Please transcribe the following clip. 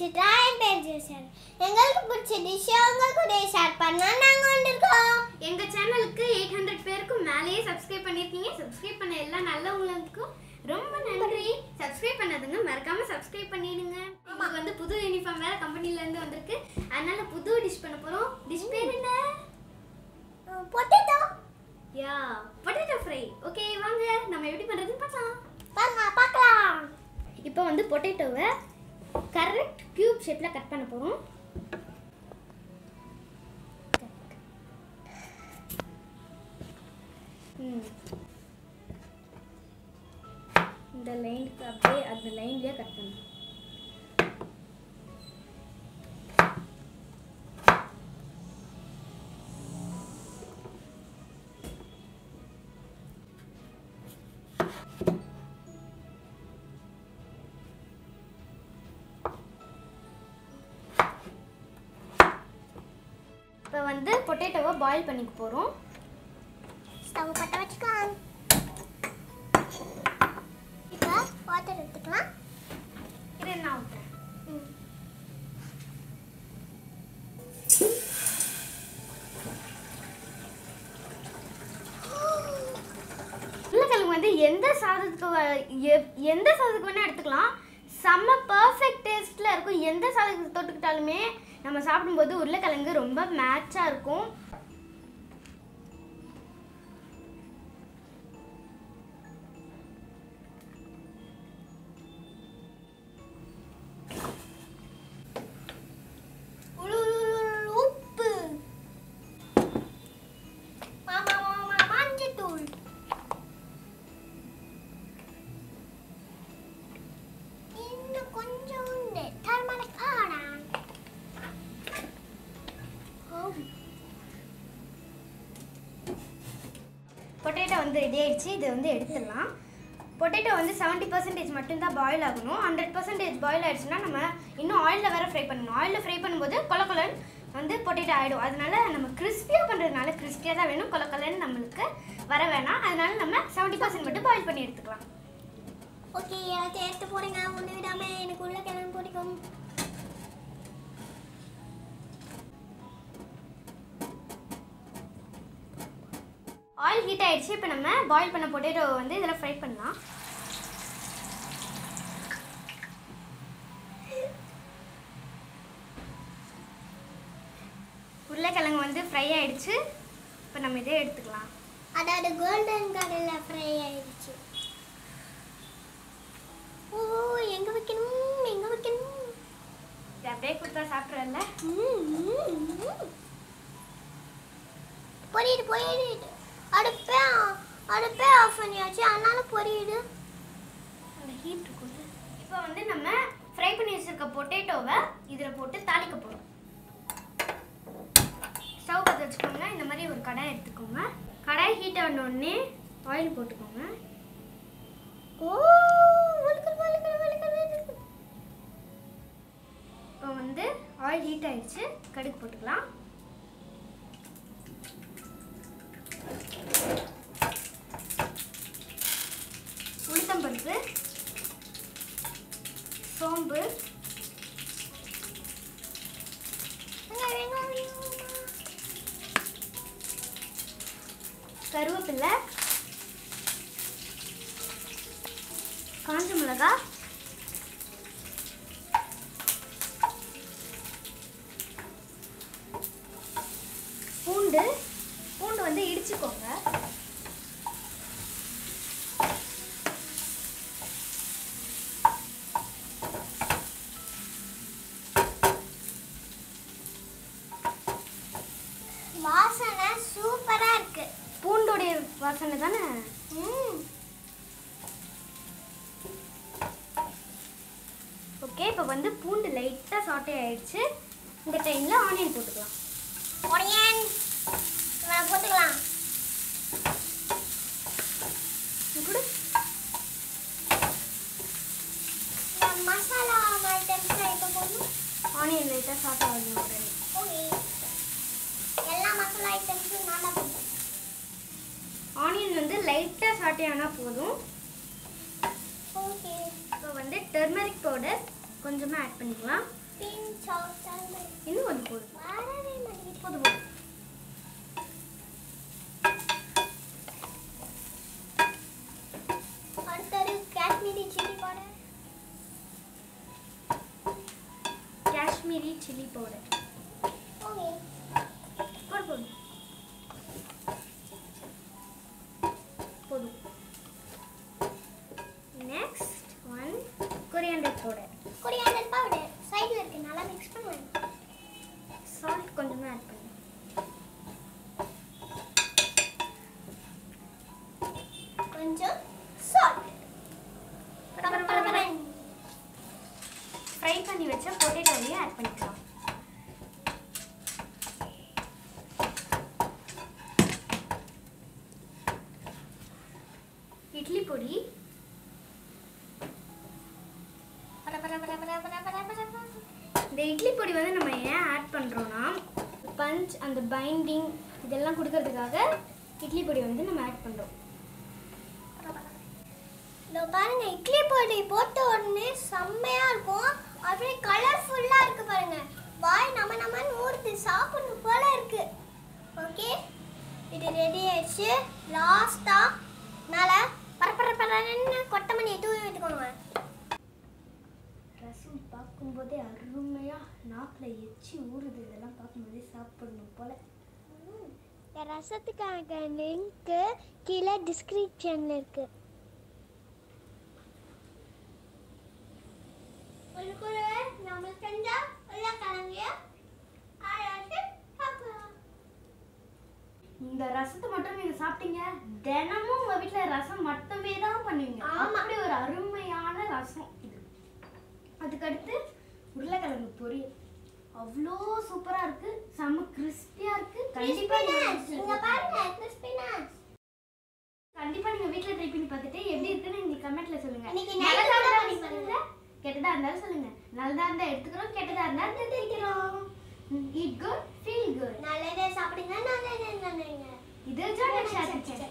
பிடிச்சிட்டா என் பேர் ஷேர் எங்களுக்கு பிடிச்ச டிஷ் அவங்க கூட ஷேர் பண்ணா நாங்க வந்திருக்கோம் எங்க சேனலுக்கு எயிட் ஹண்ட்ரட் பேருக்கும் மேலேயே சப்ஸ்கிரைப் பண்ணிருக்கீங்க சப்ஸ்கிரைப் பண்ண எல்லா நல்லவங்களுக்கும் ரொம்ப நன்றி சப்ஸ்கிரைப் பண்ணாதுங்க மறக்காம சப்ஸ்கிரைப் பண்ணிடுங்க நமக்கு வந்து புது யூனிஃபார்ம் வேற கம்பெனில இருந்து வந்திருக்கு அதனால புது டிஷ் பண்ண போறோம் டிஷ் பேர் என்ன potato yeah potato fry okay வாங்க நம்ம எப்படி பண்றதுன்னு பார்க்கலாம் வாங்க பார்க்கலாம் இப்போ வந்து பொட்டேட்டோவை கரெக்ட் கியூப் ஷேப்பில் கட் பண்ண போகிறோம் இந்த லைனுக்கு அப்படியே அந்த லைன்லேயே கட் பண்ணணும் இப்போ வந்து பொட்டேட்டோவை பாயில் பண்ணிக்க போகிறோம் ஸ்டவ் பற்ற வச்சுக்கலாம் இப்போ வாட்டர் எடுத்துக்கலாம் இது நான் ஊற்றுறேன் ம். உருளைக்கிழங்கு வந்து எந்த சாதத்துக்கு வ- எ- எந்த சாதத்துக்கு வேணால் எடுத்துக்கலாம் செம்ம பர்ஃபெக்ட் டேஸ்ட்டில் இருக்கும் எந்த சாதத்துக்கு தொட்டுக்கிட்டாலுமே நம்ம சாப்பிடும்போது உருளைக்கிழங்கு ரொம்ப மேட்சாக இருக்கும் உளு, உளு, உளு, உளு, உப்பு மாமா மாமா மஞ்சத்தூள் இன்னும் கொஞ்சோண்டு டர்மரிக் பவுடர் பொட்டேட்டோ வந்து ரெடி ஆயிடுச்சு இதை வந்து எடுத்துடலாம் பொட்டேட்டோ வந்து செவன்ட்டி பர்சன்டேஜ் மட்டும்தான் பாயில் ஆகணும் ஹண்ட்ரட் பர்சன்டேஜ் பாயில் ஆயிடுச்சுன்னா நம்ம இன்னும் ஆயிலில் வேற ஃப்ரை பண்ணணும் ஆயிலில் ஃப்ரை பண்ணும்போது கொல கொலன்னு வந்து பொட்டேட்டோ ஆகிடும் அதனால நம்ம கிறிஸ்பியாக பண்ணுறதுனால கிறிஸ்பியாக தான் வேணும் கொல கொலன்னு நம்மளுக்கு வர வேணாம் அதனால நம்ம செவன்ட்டி பர்சன்ட் மட்டும் பாயில் பண்ணி எடுத்துக்கலாம் ஓகே எல்லாத்தையும் எடுத்து போடுங்க ஒன்று விடாம எனக்கு உள்ள கிழங்கு பிடிக்கும் ஆயில் ஹீட் ஆயிடுச்சு இப்போ நம்ம பாயில் பண்ண பொட்டேட்டோ வந்து இதில் ஃப்ரை பண்ணலாம் உருளைக்கிழங்கு வந்து ஃப்ரை ஆயிடுச்சு இப்போ நம்ம இதே எடுத்துக்கலாம் அதாவது கோல்டன் கலரில் ஃப்ரை ஆயிடுச்சு ஓ எங்க வைக்கணும் எங்க வைக்கணும் இது அப்படியே கொடுத்தா சாப்பிட்றல ம், ம், ம். பொரியுது பொரியுது அடுப்பே அடுப்பே ஆஃப் பண்ணியாச்சு அதனால பொரியுது அந்த ஹீட் இருக்கும் இப்போ வந்து நம்ம ஃப்ரை பண்ணி வச்சிருக்க பொட்டேட்டோவை இதில் போட்டு தாளிக்க போகிறோம் ஸ்டவ் பற்ற வச்சுக்கோங்க இந்த மாதிரி ஒரு கடாய் எடுத்துக்கோங்க கடாய் ஹீட் ஆன உடனே ஆயில் போட்டுக்கோங்க ஓ வழுக்குது வழுக்குது வழுக்குது வழுக்குது. இப்போ வந்து ஆயில் ஹீட் ஆயிடுச்சு கடுகு போட்டுக்கலாம் உளுத்தம்பருப்பு சோம்பு வெங்காயம், வெங்காயம். கருவேப்பிலை காஞ்ச மிளகாய் பூண்டு பூண்டு வந்து இடிச்சுக்கோங்க வாசனை சூப்பரா இருக்கு பூண்டோடைய வாசனை தானே ம் ஓகே இப்போ வந்து பூண்டு லைட்டாக சாட்டே ஆயிடுச்சு இந்த டைமில் ஆனியன் போட்டுக்கலாம் ஒனியன் போட்டுக்கலாம் இது கூட இந்த மசாலா ஐட்டம்ஸ் இப்போ போடணும் ஆனியன் லைட்டாக சாட்டே ஆகணும் உடனே ஓகே எல்லா மசாலா ஐட்டம்ஸும் நல்லா போட்டேன் ஆனியன் வந்து லைட்டாக சாட்டே ஆனால் போதும் ஓகே இப்போ வந்து டெர்மரிக் பவுடர் கொஞ்சமாக ஆட் பண்ணிக்கலாம் பிஞ்ச் ஆஃப் சால்ட் இன்னும் கொஞ்சம் போதும் வரவே மாட்டேங்குது போதும் போதும் அடுத்தது Kashmiri chilli powder Kashmiri chilli powder okay போடு போதும் போதும் next one coriander powder coriander powder சைடில் இருக்கு நல்லா மிக்ஸ் பண்ணுவேன் சால்ட் கொஞ்சமாக ஆட் பண்ணு கொஞ்சம் சால்ட் ஃப்ரை பண்ணி வச்ச பொட்டேட்டோவையும் ஆட் பண்ணிக்கலாம் இட்லி பொடி இந்த இட்லி பொடி வந்து நம்ம ஏன் ஆட் பண்ணுறோன்னா பஞ்ச் அந்த பைண்டிங் இதெல்லாம் கொடுக்கறதுக்காக இட்லி பொடி வந்து நம்ம ஆட் பண்ணுறோம் இதோ பாருங்க இட்லி பொடி போட்ட உடனே செம்மையா இருக்கும் அப்படியே கலர்ஃபுல்லா இருக்கு பாருங்க வாய் நம்ம நம்மன்னு ஊறுது சாப்பிடணும் போல இருக்கு ஓகே இது ரெடி ஆயிடுச்சு லாஸ்டா மேல பரப்பர பரன்னு கொத்தமல்லி தூவி விட்டுக்கோங்க ரசம் பார்க்கும்போதே அருமையாக நாக்கில் எச்சி ஊறுது இதெல்லாம் பார்க்கும்போதே சாப்பிடணும் போல இந்த ரசத்துக்கான லிங்க் கீழே டிஸ்கிரிப்ஷன்ல இருக்கு உள்ளுக்குள்ள நம்ம செஞ்சா உள்ள கலங்கிய அழகு பார்க்கலாம் இந்த ரசத்தை மட்டும் நீங்க சாப்பிட்டீங்க தினமும் உங்க வீட்ல ரசம் மட்டுமே தான் பண்ணுவீங்க ஆமா. அப்படி ஒரு அருமையான ரசம் இது அதுக்கடுத்து உருளைக்கிழங்கு பொரியல் அவ்வளோ சூப்பரா இருக்கு செம்ம கிறிஸ்பியா இருக்கு கண்டிப்பா நீங்க கிறிஸ்பினஸ் இங்க பாருங்க கிறிஸ்பினஸ் கண்டிப்பா நீங்க வீட்ல ட்ரை பண்ணி பார்த்துட்டு எப்படி இருக்குன்னு நீங்க கமெண்ட்ல சொல்லுங்க இன்னைக்கு night நல்லதா கூட இருந்தா பண்ணி சொல்லுங்க கெட்டதா இருந்தாலும் சொல்லுங்க நல்லதா இருந்தா எடுத்துக்கிறோம் கெட்டதா இருந்தா தெரிவிக்கிறோம் ஈட் குட் ஃபீல் குட் நல்லதே சாப்பிடுங்க நல்லதே நினைங்க இது ஜான் ஷாட்